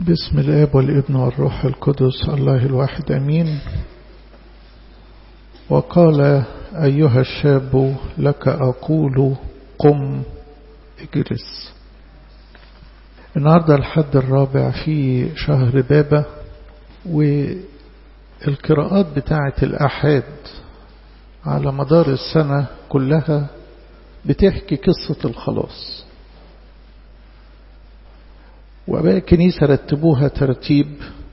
بسم الاب والابن والروح القدس الله الواحد امين وقال ايها الشاب لك اقول قم اجلس النهارده الحد الرابع في شهر بابا والقراءات بتاعه الاحاد على مدار السنه كلها بتحكي قصه الخلاص وأباء الكنيسة رتبوها ترتيب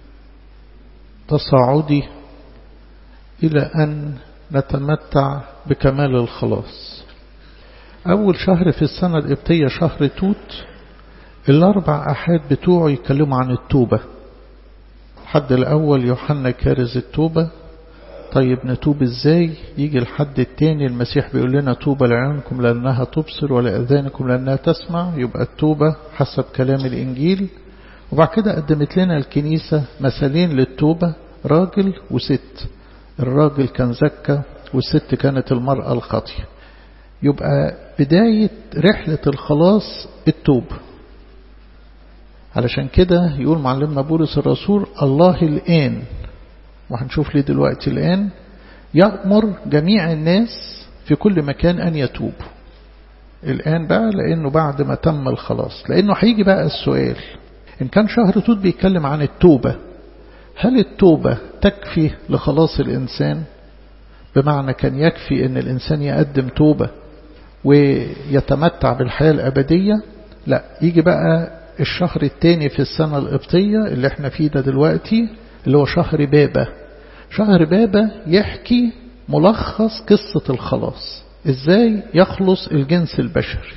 تصاعدي إلى أن نتمتع بكمال الخلاص أول شهر في السنة القبطية شهر توت الأربع أحاد بتوعه يتكلموا عن التوبة الحد الأول يوحنا كارز التوبة طيب نتوب ازاي يجي الحد التاني المسيح بيقول لنا توبة لعيونكم لأنها تبصر ولأذانكم لأنها تسمع يبقى التوبة حسب كلام الإنجيل وبعد كده قدمت لنا الكنيسة مثالين للتوبة راجل وست الراجل كان زكى والست كانت المرأة الخاطية يبقى بداية رحلة الخلاص التوبة علشان كده يقول معلمنا بولس الرسول الله الآن وهنشوف ليه دلوقتي الآن يأمر جميع الناس في كل مكان أن يتوبوا الآن بقى لأنه بعد ما تم الخلاص لأنه هيجي بقى السؤال إن كان شهر توت بيتكلم عن التوبة هل التوبة تكفي لخلاص الإنسان بمعنى كان يكفي أن الإنسان يقدم توبة ويتمتع بالحياة الأبدية لا يجي بقى الشهر الثاني في السنة القبطية اللي احنا فيه ده دلوقتي اللي هو شهر بابا شهر بابا يحكي ملخص قصة الخلاص ازاي يخلص الجنس البشري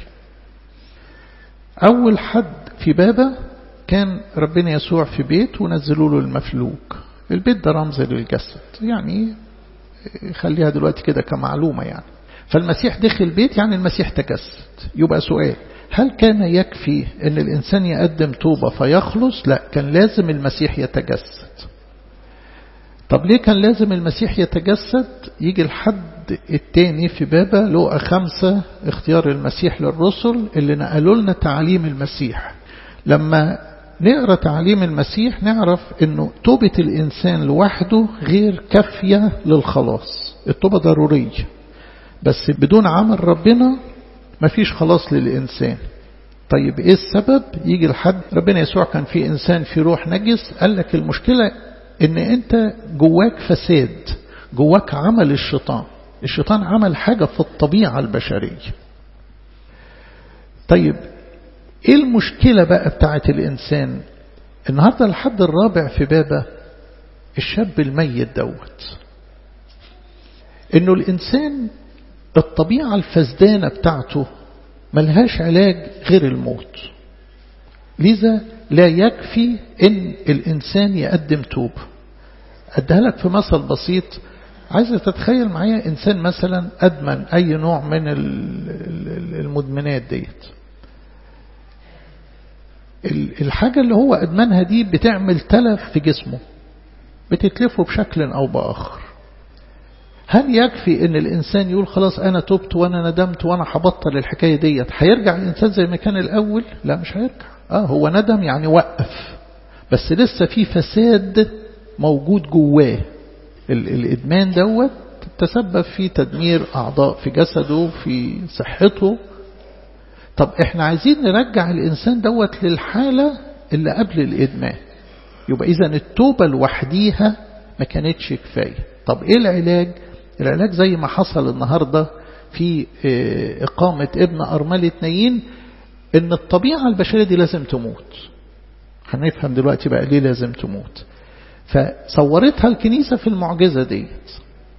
اول حد في بابا كان ربنا يسوع في بيت ونزلوا له المفلوك البيت ده رمز للجسد يعني خليها دلوقتي كده كمعلومة يعني فالمسيح دخل بيت يعني المسيح تجسد يبقى سؤال هل كان يكفي ان الانسان يقدم توبة فيخلص لا كان لازم المسيح يتجسد طب ليه كان لازم المسيح يتجسد يجي الحد التاني في بابا لقى خمسة اختيار المسيح للرسل اللي نقلوا لنا تعليم المسيح لما نقرأ تعليم المسيح نعرف انه توبة الانسان لوحده غير كافية للخلاص التوبة ضرورية بس بدون عمل ربنا مفيش خلاص للإنسان طيب ايه السبب يجي الحد ربنا يسوع كان في إنسان في روح نجس قال لك المشكلة ان انت جواك فساد جواك عمل الشيطان الشيطان عمل حاجة في الطبيعة البشرية طيب ايه المشكلة بقى بتاعت الإنسان النهاردة الحد الرابع في بابا الشاب الميت دوت انه الإنسان الطبيعة الفسدانة بتاعته ملهاش علاج غير الموت لذا لا يكفي ان الانسان يقدم توبة اديها لك في مثل بسيط عايز تتخيل معايا انسان مثلا ادمن اي نوع من المدمنات ديت الحاجة اللي هو ادمنها دي بتعمل تلف في جسمه بتتلفه بشكل او باخر هل يكفي ان الانسان يقول خلاص انا تبت وانا ندمت وانا هبطل الحكاية ديت هيرجع الانسان زي ما كان الاول لا مش هيرجع اه هو ندم يعني وقف بس لسه في فساد موجود جواه الادمان دوت تسبب في تدمير اعضاء في جسده في صحته طب احنا عايزين نرجع الانسان دوت للحالة اللي قبل الادمان يبقى اذا التوبة لوحديها ما كانتش كفاية طب ايه العلاج العلاج زي ما حصل النهاردة في إقامة ابن أرملة نايين إن الطبيعة البشرية دي لازم تموت هنفهم دلوقتي بقى ليه لازم تموت فصورتها الكنيسة في المعجزة ديت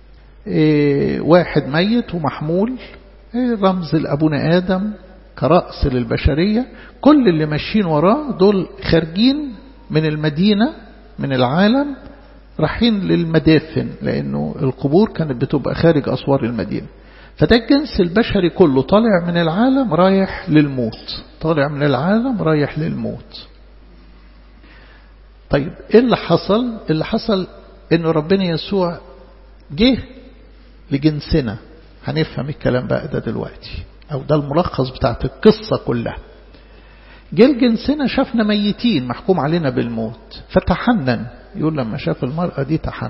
واحد ميت ومحمول رمز لأبونا آدم كرأس للبشرية كل اللي ماشيين وراه دول خارجين من المدينة من العالم رايحين للمدافن لأنه القبور كانت بتبقى خارج أسوار المدينة فده الجنس البشري كله طالع من العالم رايح للموت طالع من العالم رايح للموت طيب ايه اللي حصل اللي حصل انه ربنا يسوع جه لجنسنا هنفهم الكلام بقى ده دلوقتي او ده الملخص بتاعت القصة كلها جيل جنسنا شافنا ميتين محكوم علينا بالموت فتحنن يقول لما شاف المرأة دي تحنن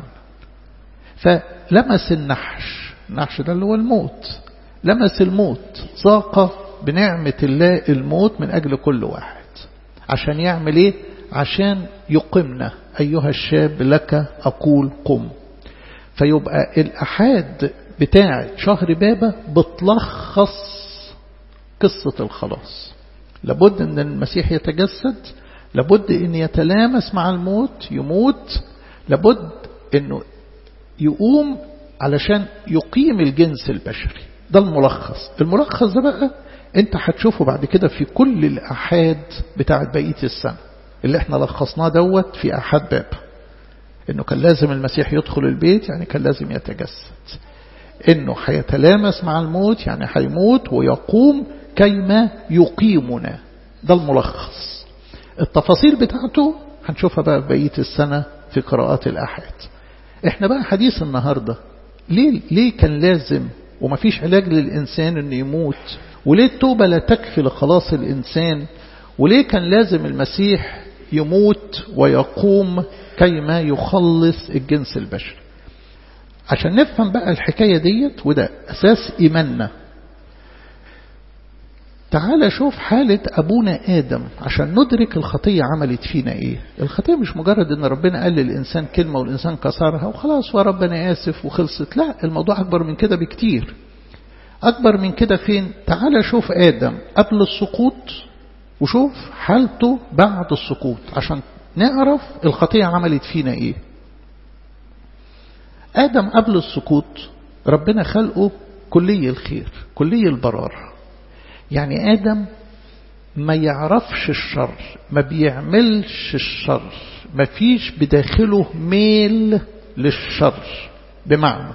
فلمس النحش النحش ده اللي هو الموت لمس الموت ذاق بنعمة الله الموت من أجل كل واحد عشان يعمل إيه عشان يقمنا أيها الشاب لك أقول قم فيبقى الأحاد بتاعة شهر بابا بتلخص قصة الخلاص لابد أن المسيح يتجسد لابد أن يتلامس مع الموت يموت لابد أنه يقوم علشان يقيم الجنس البشري ده الملخص الملخص ده بقى انت هتشوفه بعد كده في كل الأحاد بتاعت بقية السنة اللي احنا لخصناه دوت في أحد باب انه كان لازم المسيح يدخل البيت يعني كان لازم يتجسد انه هيتلامس مع الموت يعني هيموت ويقوم كيما يقيمنا ده الملخص التفاصيل بتاعته هنشوفها بقى في بقية السنة في قراءات الأحاد احنا بقى حديث النهاردة ليه, ليه كان لازم ومفيش علاج للإنسان انه يموت وليه التوبة لا تكفي لخلاص الإنسان وليه كان لازم المسيح يموت ويقوم كيما يخلص الجنس البشري عشان نفهم بقى الحكاية ديت وده أساس إيماننا تعال شوف حالة أبونا آدم عشان ندرك الخطية عملت فينا إيه الخطية مش مجرد أن ربنا قال للإنسان كلمة والإنسان كسرها وخلاص وربنا آسف وخلصت لا الموضوع أكبر من كده بكتير أكبر من كده فين تعال شوف آدم قبل السقوط وشوف حالته بعد السقوط عشان نعرف الخطية عملت فينا إيه آدم قبل السقوط ربنا خلقه كلي الخير كلي البرار يعني آدم ما يعرفش الشر ما بيعملش الشر ما فيش بداخله ميل للشر بمعنى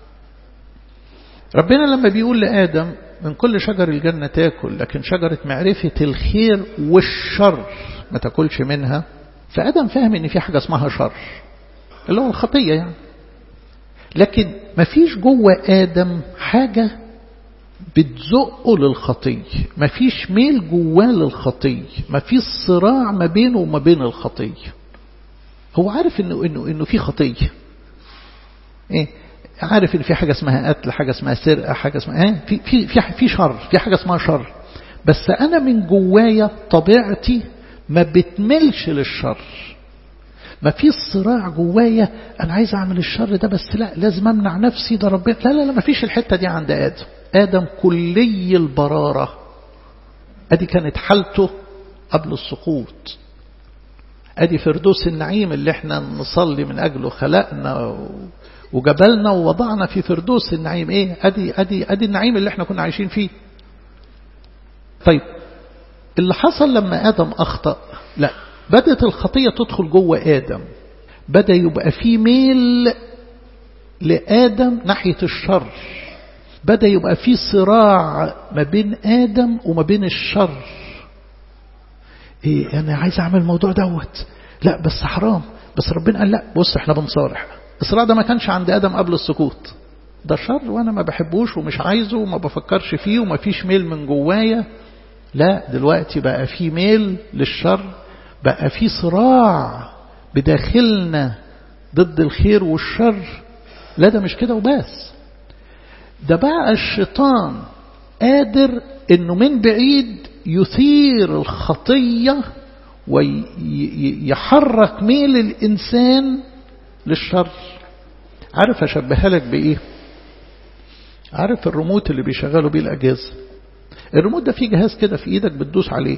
ربنا لما بيقول لآدم من كل شجر الجنة تاكل لكن شجرة معرفة الخير والشر ما تاكلش منها فآدم فاهم ان في حاجة اسمها شر اللي هو الخطية يعني لكن ما فيش جوه آدم حاجة بتزقه للخطية ما فيش ميل جواه للخطية ما فيش صراع ما بينه وما بين الخطية هو عارف انه انه انه في خطية ايه عارف ان في حاجة اسمها قتل حاجة اسمها سرقة حاجة اسمها ايه في في في في شر في حاجة اسمها شر بس انا من جوايا طبيعتي ما بتملش للشر ما في صراع جوايا انا عايز اعمل الشر ده بس لا لازم امنع نفسي ده ربنا لا لا لا ما فيش الحتة دي عند ادم ادم كلي البرارة ادي كانت حالته قبل السقوط ادي فردوس النعيم اللي احنا نصلي من اجله خلقنا وجبلنا ووضعنا في فردوس النعيم ايه ادي ادي ادي النعيم اللي احنا كنا عايشين فيه طيب اللي حصل لما ادم اخطأ لا بدأت الخطية تدخل جوه آدم بدأ يبقى في ميل لآدم ناحية الشر بدأ يبقى في صراع ما بين آدم وما بين الشر إيه أنا عايز أعمل الموضوع دوت لا بس حرام بس ربنا قال لا بص احنا بنصارح الصراع ده ما كانش عند آدم قبل السقوط ده شر وأنا ما بحبوش ومش عايزه وما بفكرش فيه وما فيش ميل من جوايا لا دلوقتي بقى في ميل للشر بقى في صراع بداخلنا ضد الخير والشر لا ده مش كده وبس ده بقى الشيطان قادر انه من بعيد يثير الخطية ويحرك ميل الإنسان للشر عارف أشبهها لك بإيه عارف الريموت اللي بيشغلوا بيه الأجهزة الريموت ده فيه جهاز كده في إيدك بتدوس عليه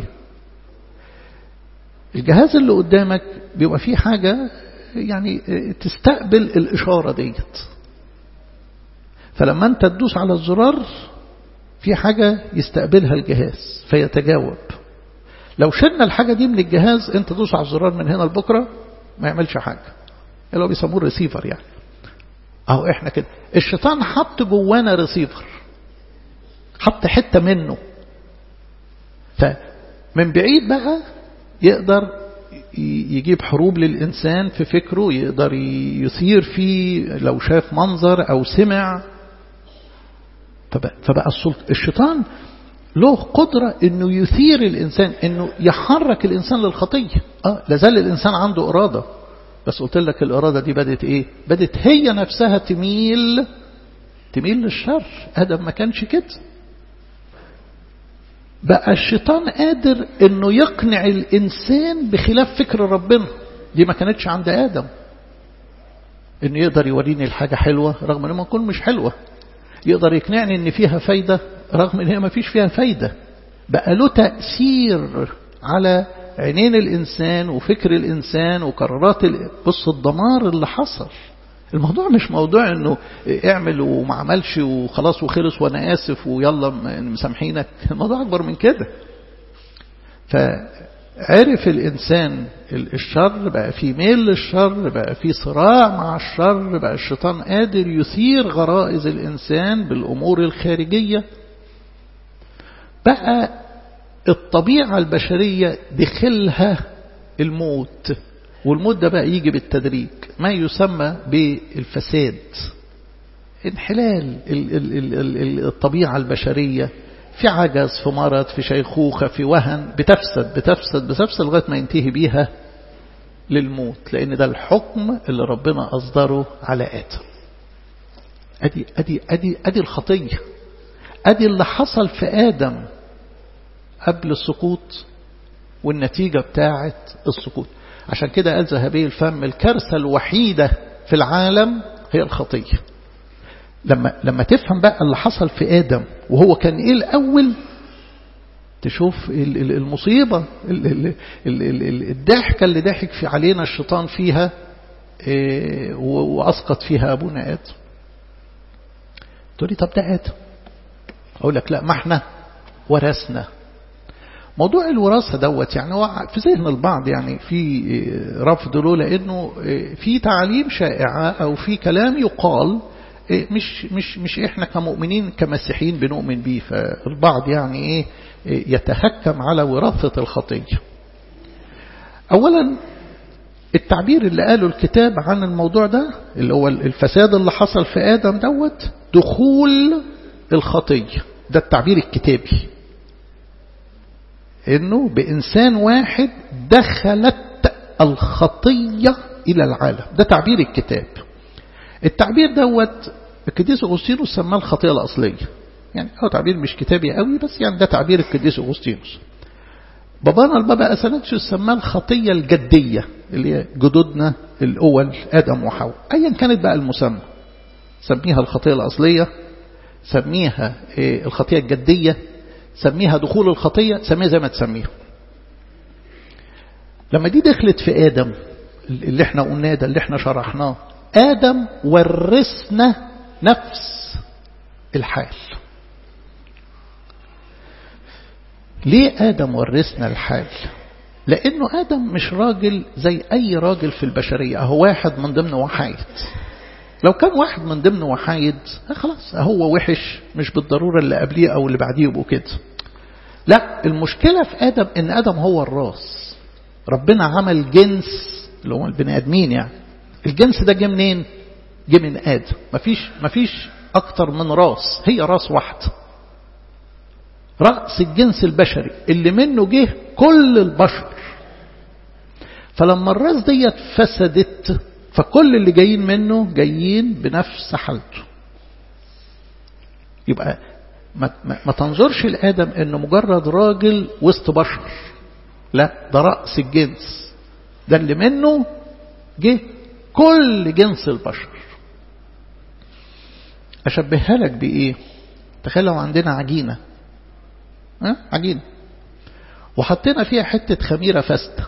الجهاز اللي قدامك بيبقى فيه حاجة يعني تستقبل الإشارة ديت فلما أنت تدوس على الزرار في حاجة يستقبلها الجهاز فيتجاوب لو شلنا الحاجة دي من الجهاز أنت دوس على الزرار من هنا لبكرة ما يعملش حاجة اللي هو بيسموه الريسيفر يعني أهو إحنا كده الشيطان حط جوانا ريسيفر حط حتة منه فمن بعيد بقى يقدر يجيب حروب للإنسان في فكره يقدر يثير فيه لو شاف منظر أو سمع فبقى, فبقى الشيطان له قدرة انه يثير الانسان انه يحرك الانسان للخطية اه لازال الانسان عنده ارادة بس قلت لك الارادة دي بدت ايه بدت هي نفسها تميل تميل للشر ادم ما كانش كده بقى الشيطان قادر انه يقنع الانسان بخلاف فكر ربنا دي ما كانتش عند ادم انه يقدر يوريني الحاجة حلوة رغم انها تكون مش حلوة يقدر يقنعني ان فيها فايدة رغم ان هي ما فيش فيها فايدة بقى له تأثير على عينين الإنسان وفكر الإنسان وقرارات ال... بص الدمار اللي حصل الموضوع مش موضوع انه اعمل وما عملش وخلاص وخلص وانا اسف ويلا مسامحينك الموضوع اكبر من كده فعرف الانسان الشر بقى في ميل للشر بقى في صراع مع الشر بقى الشيطان قادر يثير غرائز الانسان بالامور الخارجيه بقى الطبيعه البشريه دخلها الموت والموت ده بقى يجي بالتدريج ما يسمى بالفساد انحلال الطبيعة البشرية في عجز في مرض في شيخوخة في وهن بتفسد بتفسد بتفسد لغاية ما ينتهي بيها للموت لأن ده الحكم اللي ربنا أصدره على آدم أدي, أدي, أدي, أدي الخطية أدي اللي حصل في آدم قبل السقوط والنتيجة بتاعة السقوط عشان كده قال ذهبي الفم الكارثة الوحيدة في العالم هي الخطية لما لما تفهم بقى اللي حصل في آدم وهو كان إيه الأول تشوف المصيبة الضحكة اللي ضحك في علينا الشيطان فيها وأسقط فيها أبونا آدم تقول لي طب ده آدم أقول لك لا ما احنا ورثنا موضوع الوراثة دوت يعني هو في ذهن البعض يعني في رفض له لأنه في تعاليم شائعة أو في كلام يقال مش مش مش احنا كمؤمنين كمسيحيين بنؤمن بيه فالبعض يعني ايه يتهكم على وراثة الخطية أولا التعبير اللي قاله الكتاب عن الموضوع ده اللي هو الفساد اللي حصل في آدم دوت دخول الخطية ده التعبير الكتابي انه بانسان واحد دخلت الخطية الى العالم ده تعبير الكتاب التعبير دوت القديس اغسطينوس سماه الخطية الاصلية يعني هو تعبير مش كتابي قوي بس يعني ده تعبير القديس اغسطينوس بابانا البابا اثناتشوس سماه الخطية الجدية اللي هي جدودنا الاول ادم وحواء ايا كانت بقى المسمى سميها الخطية الاصلية سميها الخطية الجدية سميها دخول الخطية سميها زي ما تسميها لما دي دخلت في آدم اللي احنا قلناه ده اللي احنا شرحناه آدم ورثنا نفس الحال ليه آدم ورثنا الحال لأنه آدم مش راجل زي أي راجل في البشرية هو واحد من ضمن وحايد لو كان واحد من ضمن وحايد خلاص هو وحش مش بالضرورة اللي قبليه أو اللي بعديه يبقوا كده لا المشكلة في آدم إن آدم هو الراس ربنا عمل جنس اللي هو البني آدمين يعني الجنس ده جه منين جه من آدم مفيش, مفيش أكتر من راس هي راس واحدة رأس الجنس البشري اللي منه جه كل البشر فلما الراس ديت فسدت فكل اللي جايين منه جايين بنفس حالته يبقى ما, ما, ما تنظرش لآدم انه مجرد راجل وسط بشر لا ده رأس الجنس ده اللي منه جه كل جنس البشر أشبهها لك بإيه تخيل لو عندنا عجينة ها؟ عجينة وحطينا فيها حتة خميرة فاسدة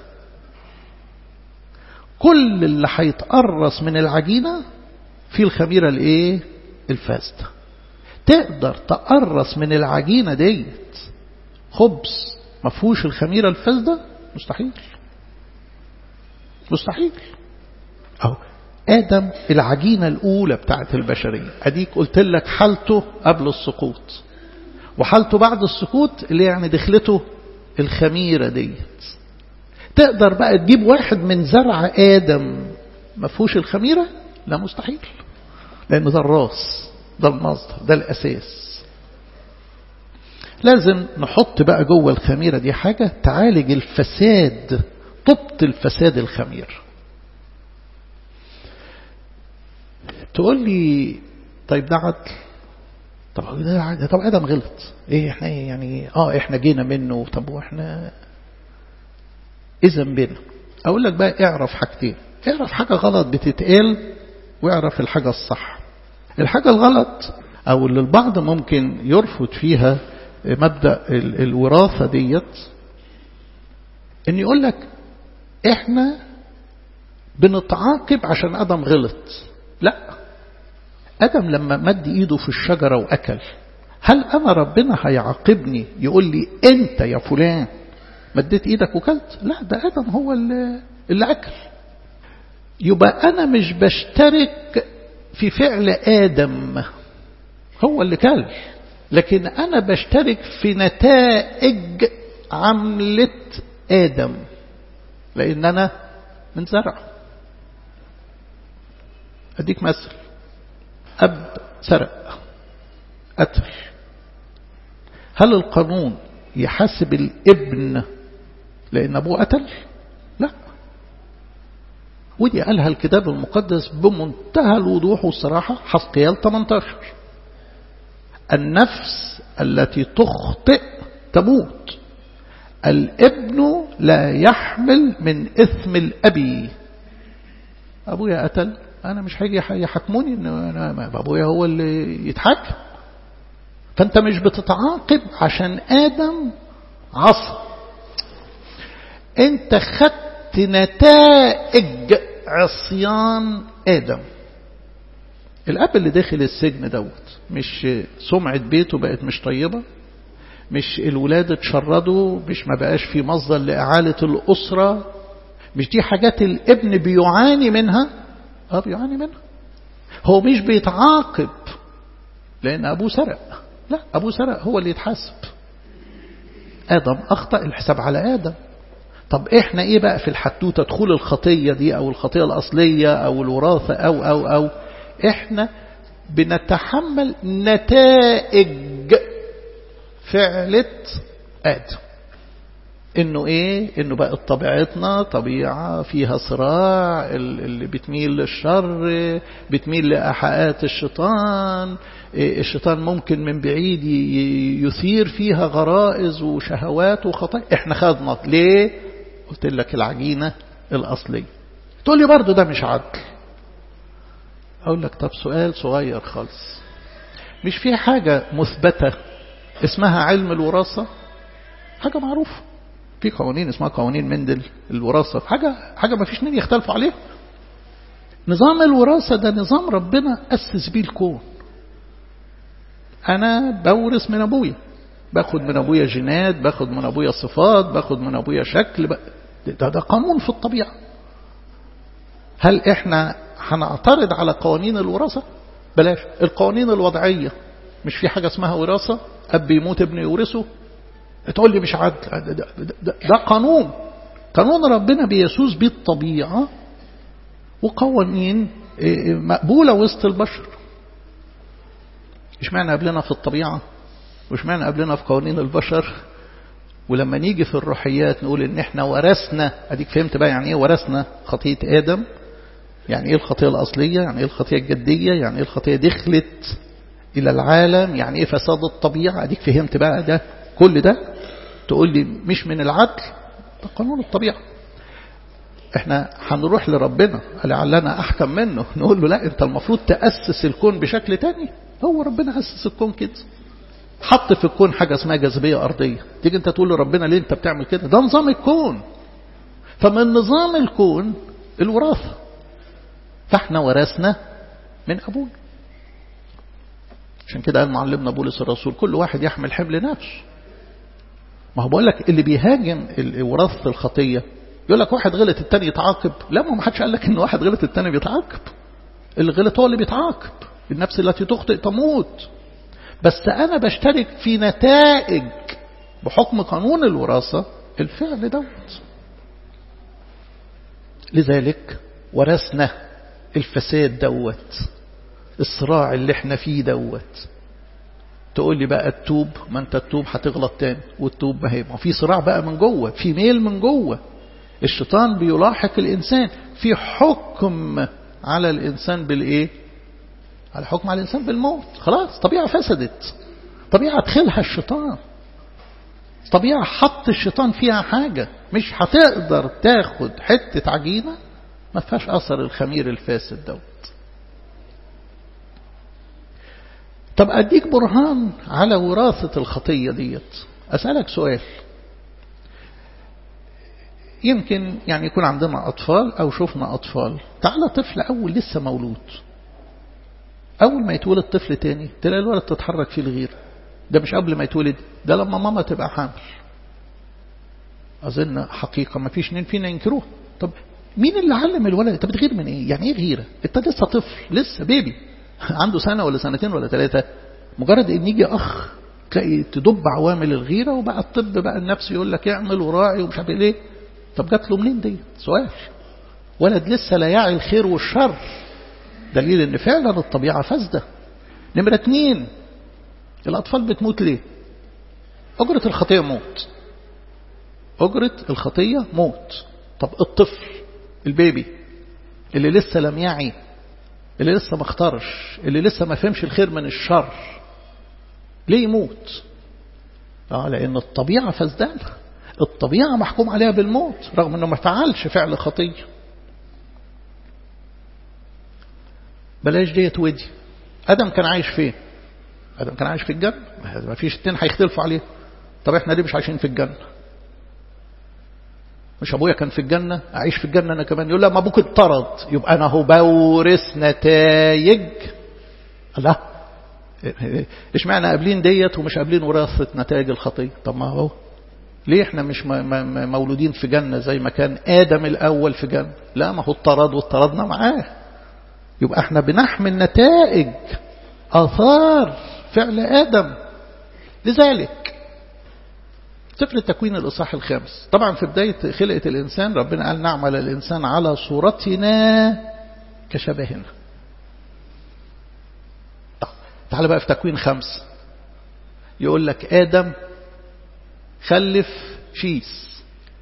كل اللي هيتقرص من العجينة في الخميرة الايه الفاسدة تقدر تقرص من العجينة ديت خبز ما فيهوش الخميرة الفاسدة مستحيل مستحيل أو آدم العجينة الأولى بتاعت البشرية أديك قلت لك حالته قبل السقوط وحالته بعد السقوط اللي يعني دخلته الخميرة ديت تقدر بقى تجيب واحد من زرع آدم ما فيهوش الخميرة لا مستحيل لأن ده الراس ده المصدر ده الأساس لازم نحط بقى جوه الخميرة دي حاجة تعالج الفساد تبطل فساد الخمير تقول لي طيب ده عدل طب ده عدل طب ادم غلط ايه احنا إيه يعني اه احنا جينا منه طب واحنا ايه ذنبنا اقول لك بقى اعرف حاجتين اعرف حاجة غلط بتتقال واعرف الحاجة الصح الحاجة الغلط او اللي البعض ممكن يرفض فيها مبدأ الوراثة ديت ان يقول لك احنا بنتعاقب عشان ادم غلط لا ادم لما مد ايده في الشجرة واكل هل انا ربنا هيعاقبني يقول لي انت يا فلان مديت ايدك وكلت لا ده ادم هو اللي, اللي اكل يبقى انا مش بشترك في فعل ادم هو اللي كل لكن انا بشترك في نتائج عملة ادم لان انا من زرع اديك مثل اب سرق قتل هل القانون يحاسب الابن لان ابوه قتل لا ودي قالها الكتاب المقدس بمنتهى الوضوح والصراحة حسقيال 18 النفس التي تخطئ تموت الابن لا يحمل من إثم الأبي أبويا قتل أنا مش هيجي يحكموني إن أنا أبويا هو اللي يتحكم فأنت مش بتتعاقب عشان آدم عصى أنت خدت نتائج عصيان آدم الأب اللي داخل السجن دوت مش سمعة بيته بقت مش طيبة مش الولاد اتشردوا مش ما بقاش في مصدر لإعالة الأسرة مش دي حاجات الابن بيعاني منها اه بيعاني منها هو مش بيتعاقب لأن أبوه سرق لا أبوه سرق هو اللي يتحاسب آدم أخطأ الحساب على آدم طب احنا ايه بقى في الحدوته دخول الخطيه دي او الخطيه الاصليه او الوراثه او او او احنا بنتحمل نتائج فعلة آدم انه ايه انه بقت طبيعتنا طبيعة فيها صراع اللي بتميل للشر بتميل لأحقات الشيطان الشيطان ممكن من بعيد يثير فيها غرائز وشهوات وخطايا احنا خدنا ليه قلت لك العجينة الأصلية تقول لي برضو ده مش عدل أقول لك طب سؤال صغير خالص مش في حاجة مثبتة اسمها علم الوراثة حاجة معروفة في قوانين اسمها قوانين مندل الوراثة حاجة حاجة ما فيش اثنين يختلفوا عليها نظام الوراثة ده نظام ربنا أسس بيه الكون أنا بورث من أبويا باخد من أبويا جينات باخد من أبويا صفات باخد من أبويا شكل ده, ده قانون في الطبيعة هل إحنا هنعترض على قوانين الوراثة بلاش القوانين الوضعية مش في حاجة اسمها وراثة أب يموت ابنه يورثه تقول لي مش عدل ده, ده, ده, ده قانون قانون ربنا بيسوس بيه الطبيعة وقوانين مقبولة وسط البشر إيش معنى قبلنا في الطبيعة وإيش معنى قبلنا في قوانين البشر ولما نيجي في الروحيات نقول إن إحنا ورثنا أديك فهمت بقى يعني إيه ورثنا خطية آدم يعني إيه الخطية الأصلية يعني إيه الخطية الجدية يعني إيه الخطية دخلت إلى العالم يعني إيه فساد الطبيعة أديك فهمت بقى ده كل ده تقول لي مش من العدل ده قانون الطبيعة احنا هنروح لربنا لعلنا احكم منه نقول له لا انت المفروض تأسس الكون بشكل تاني هو ربنا أسس الكون كده حط في الكون حاجة اسمها جاذبية أرضية تيجي انت تقول لربنا ليه انت بتعمل كده ده نظام الكون فمن نظام الكون الوراثة فاحنا ورثنا من أبونا عشان كده قال معلمنا بولس الرسول كل واحد يحمل حمل نفسه ما هو بقول لك اللي بيهاجم وراثة الخطية يقول لك واحد غلط التاني يتعاقب لا ما حدش قال لك ان واحد غلط التاني بيتعاقب اللي غلط هو اللي بيتعاقب النفس التي تخطئ تموت بس انا بشترك في نتائج بحكم قانون الوراثة الفعل دوت لذلك ورثنا الفساد دوت الصراع اللي احنا فيه دوت تقول لي بقى التوب ما انت التوب هتغلط تاني والتوب ما هي ما في صراع بقى من جوه في ميل من جوه الشيطان بيلاحق الإنسان في حكم على الإنسان بالإيه على حكم على الإنسان بالموت خلاص طبيعة فسدت طبيعة دخلها الشيطان طبيعة حط الشيطان فيها حاجة مش هتقدر تاخد حتة عجينة ما فيهاش أثر الخمير الفاسد دوت طب أديك برهان على وراثة الخطية ديت أسألك سؤال يمكن يعني يكون عندنا أطفال أو شفنا أطفال تعالى طفل أول لسه مولود أول ما يتولد طفل تاني تلاقي الولد تتحرك فيه الغيرة ده مش قبل ما يتولد ده لما ماما تبقى حامل أظن حقيقة ما فيش نين فينا ينكروها طب مين اللي علم الولد انت بتغير من ايه يعني ايه غيرة انت لسه طفل لسه بيبي عنده سنة ولا سنتين ولا ثلاثة مجرد ان يجي اخ تلاقي تدب عوامل الغيرة وبقى الطب بقى النفس يقول لك اعمل وراعي ومش عارف ليه طب جات له منين دي سؤال ولد لسه لا يعي الخير والشر دليل ان فعلا الطبيعة فاسدة نمرة اتنين الأطفال بتموت ليه أجرة الخطية موت أجرة الخطية موت طب الطفل البيبي اللي لسه لم يعي اللي لسه ما اختارش اللي لسه ما فهمش الخير من الشر ليه يموت اه لأن الطبيعة فاسدانة الطبيعة محكوم عليها بالموت رغم أنه ما فعلش فعل خطية بلاش ديت ودي آدم كان عايش فين آدم كان عايش في الجنة ما فيش اتنين هيختلفوا عليه طب احنا ليه مش عايشين في الجنة مش ابويا كان في الجنة اعيش في الجنة انا كمان يقول لا ما ابوك اتطرد يبقى انا هو بورث نتائج لا ايش معنى قابلين ديت ومش قابلين وراثة نتائج الخطية طب ما هو ليه احنا مش مولودين في جنة زي ما كان آدم الأول في جنة لا ما هو اضطرد واضطردنا معاه يبقى احنا بنحمل نتائج آثار فعل آدم لذلك سفر التكوين الإصحاح الخامس طبعا في بداية خلقة الإنسان ربنا قال نعمل الإنسان على صورتنا كشبهنا تعال بقى في تكوين خمس يقول لك آدم خلف شيس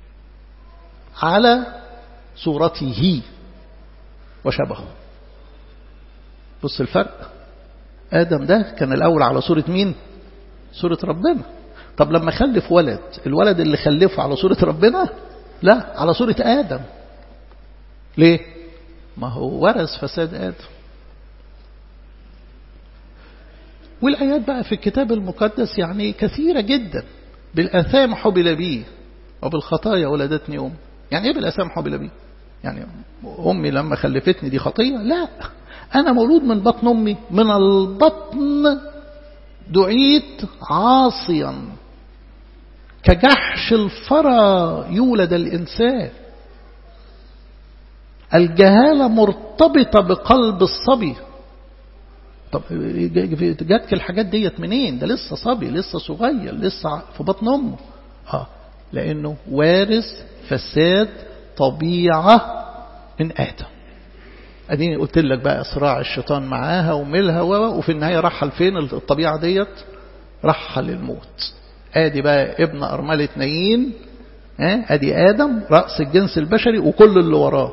على صورته وشبهه بص الفرق آدم ده كان الأول على صورة مين صورة ربنا طب لما خلف ولد الولد اللي خلفه على صورة ربنا لا على صورة آدم ليه ما هو ورث فساد آدم والآيات بقى في الكتاب المقدس يعني كثيرة جدا بالآثام حبل بي وبالخطايا ولدتني أم يعني إيه بالآثام حبل بي يعني أمي لما خلفتني دي خطية لا أنا مولود من بطن أمي من البطن دعيت عاصيا كجحش الفرى يولد الإنسان الجهالة مرتبطة بقلب الصبي طب جاتك الحاجات ديت منين ده لسه صبي لسه صغير لسه في بطن أمه آه لأنه وارث فساد طبيعة من آدم أديني قلت لك بقى صراع الشيطان معاها وملها وفي النهاية رحل فين الطبيعة ديت رحل الموت ادي بقى ابن أرملة نايين ادي آدم رأس الجنس البشري وكل اللي وراه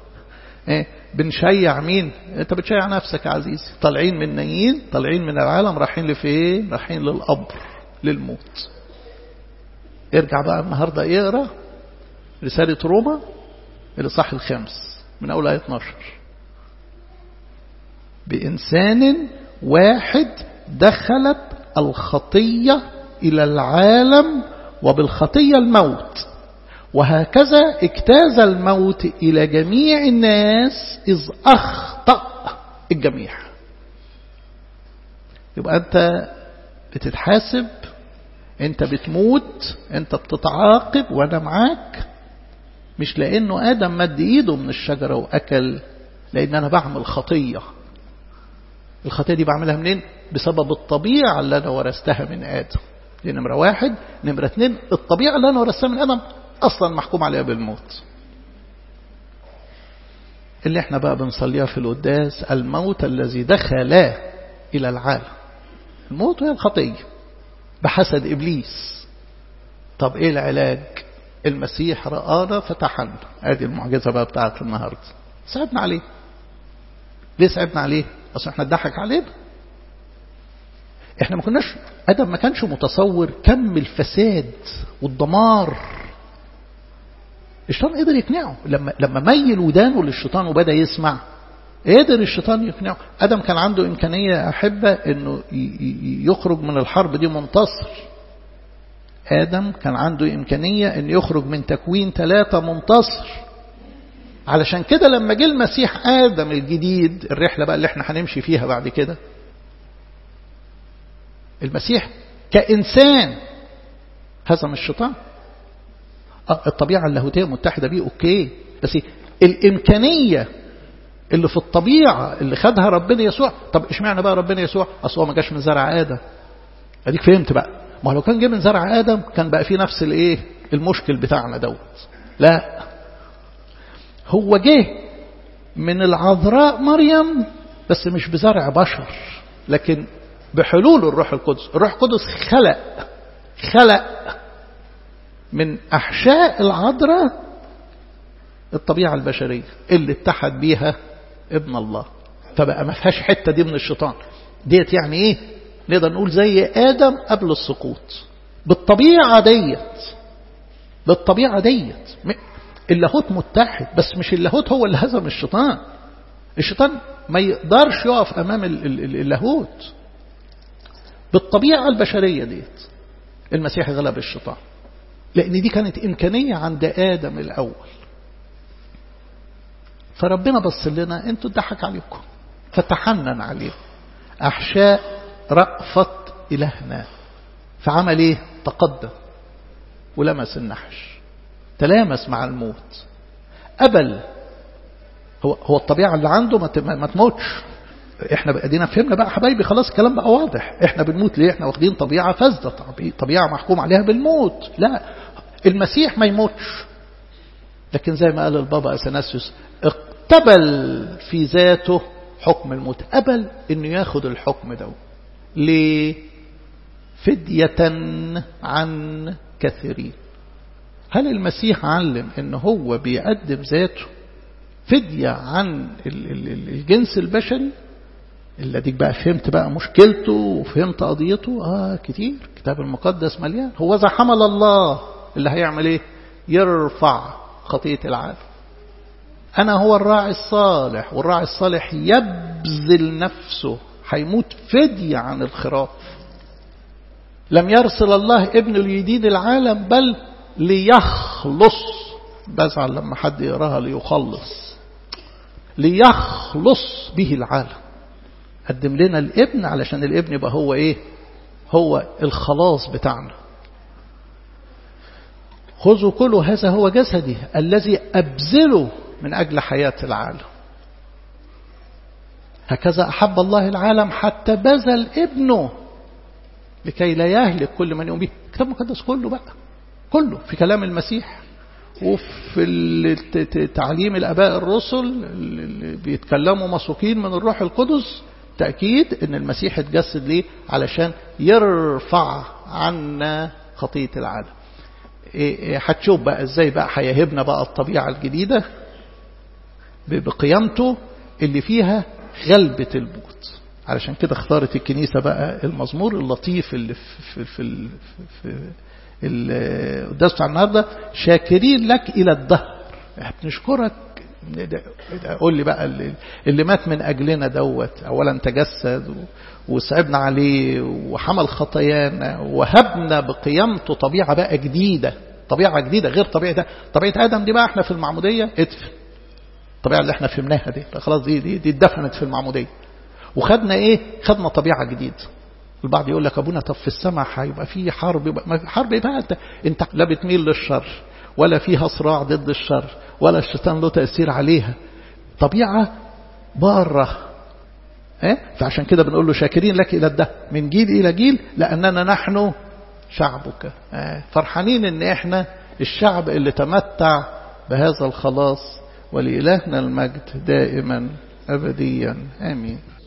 بنشيع مين انت بتشيع نفسك يا عزيزي طالعين من نايين طالعين من العالم رايحين لفين رايحين للقبر للموت ارجع بقى النهاردة اقرا رسالة روما الإصحاح الخامس من أول آية 12 بإنسان واحد دخلت الخطية إلى العالم وبالخطية الموت وهكذا اجتاز الموت إلى جميع الناس إذ أخطأ الجميع يبقى أنت بتتحاسب أنت بتموت أنت بتتعاقب وأنا معاك مش لأنه آدم مد إيده من الشجرة وأكل لأن أنا بعمل خطية الخطية دي بعملها منين بسبب الطبيعة اللي أنا ورثتها من آدم دي نمرة واحد نمرة اتنين الطبيعة اللي أنا ورثتها من آدم أصلا محكوم عليها بالموت اللي احنا بقى بنصليها في القداس الموت الذي دخل إلى العالم الموت هي الخطية بحسد إبليس طب إيه العلاج المسيح رآنا فتحنا ادي المعجزة بقى بتاعت النهاردة صعبنا عليه ليه صعبنا عليه اصل احنا اتضحك علينا احنا ما كناش ادم ما كانش متصور كم الفساد والدمار الشيطان قدر يقنعه لما لما ميل ودانه للشيطان وبدا يسمع قدر الشيطان يقنعه ادم كان عنده امكانيه احبه انه يخرج من الحرب دي منتصر ادم كان عنده امكانيه ان يخرج من تكوين ثلاثه منتصر علشان كده لما جه المسيح ادم الجديد الرحله بقى اللي احنا هنمشي فيها بعد كده المسيح كإنسان هزم الشيطان الطبيعة اللاهوتية متحدة بيه أوكي بس الإمكانية اللي في الطبيعة اللي خدها ربنا يسوع طب اشمعنى بقى ربنا يسوع أصل هو ما جاش من زرع آدم أديك فهمت بقى ما لو كان جه من زرع آدم كان بقى فيه نفس الإيه المشكل بتاعنا دوت لا هو جه من العذراء مريم بس مش بزرع بشر لكن بحلول الروح القدس الروح القدس خلق خلق من أحشاء العذراء الطبيعة البشرية اللي اتحد بيها ابن الله فبقى ما فيهاش حتة دي من الشيطان ديت يعني ايه نقدر نقول زي آدم قبل السقوط بالطبيعة ديت بالطبيعة ديت اللاهوت متحد بس مش اللاهوت هو اللي هزم الشيطان الشيطان ما يقدرش يقف أمام اللاهوت بالطبيعة البشرية ديت المسيح غلب الشيطان لأن دي كانت إمكانية عند آدم الأول فربنا بص لنا انتوا اتضحك عليكم فتحنن عليهم أحشاء رأفة إلهنا فعمل إيه تقدم ولمس النحش تلامس مع الموت قبل هو هو الطبيعة اللي عنده ما تموتش احنا ادينا فهمنا بقى حبايبي خلاص الكلام بقى واضح احنا بنموت ليه احنا واخدين طبيعة فاسدة طبيعة محكوم عليها بالموت لا المسيح ما يموتش لكن زي ما قال البابا اثناسيوس اقتبل في ذاته حكم الموت قبل انه ياخد الحكم ده ليه فدية عن كثيرين هل المسيح علم ان هو بيقدم ذاته فدية عن الجنس البشري اللي ديك بقى فهمت بقى مشكلته وفهمت قضيته اه كتير الكتاب المقدس مليان هو ذا حمل الله اللي هيعمل ايه يرفع خطية العالم انا هو الراعي الصالح والراعي الصالح يبذل نفسه هيموت فدية عن الخراف لم يرسل الله ابن ليدين العالم بل ليخلص بزعل لما حد يقراها ليخلص ليخلص به العالم قدم لنا الابن علشان الابن يبقى هو ايه هو الخلاص بتاعنا خذوا كل هذا هو جسدي الذي أبذله من أجل حياة العالم هكذا أحب الله العالم حتى بذل ابنه لكي لا يهلك كل من يؤمن به الكتاب المقدس كله بقى كله في كلام المسيح وفي تعليم الآباء الرسل اللي بيتكلموا مسوقين من الروح القدس تأكيد ان المسيح اتجسد ليه علشان يرفع عنا خطية العالم هتشوف إيه بقى ازاي بقى هيهبنا بقى الطبيعة الجديدة بقيامته اللي فيها غلبة الموت علشان كده اختارت الكنيسة بقى المزمور اللطيف اللي في, في, في, في القداس بتاع النهارده شاكرين لك إلى الدهر بنشكرك قول لي بقى اللي, اللي مات من أجلنا دوت أولا تجسد وصعبنا عليه وحمل خطايانا وهبنا بقيامته طبيعة بقى جديدة طبيعة جديدة غير طبيعة ده طبيعة آدم دي بقى احنا في المعمودية ادفن الطبيعة اللي احنا فهمناها دي خلاص دي دي, دي اتدفنت في المعمودية وخدنا ايه خدنا طبيعة جديدة البعض يقول لك ابونا طب في السماء هيبقى في حرب يبقى ما في حرب يبقى انت انت لا بتميل للشر ولا فيها صراع ضد الشر ولا الشيطان له تأثير عليها طبيعة بارة إيه؟ فعشان كده بنقول له شاكرين لك إلى الدهر من جيل إلى جيل لأننا نحن شعبك إيه؟ فرحانين إن إحنا الشعب اللي تمتع بهذا الخلاص ولإلهنا المجد دائما أبديا آمين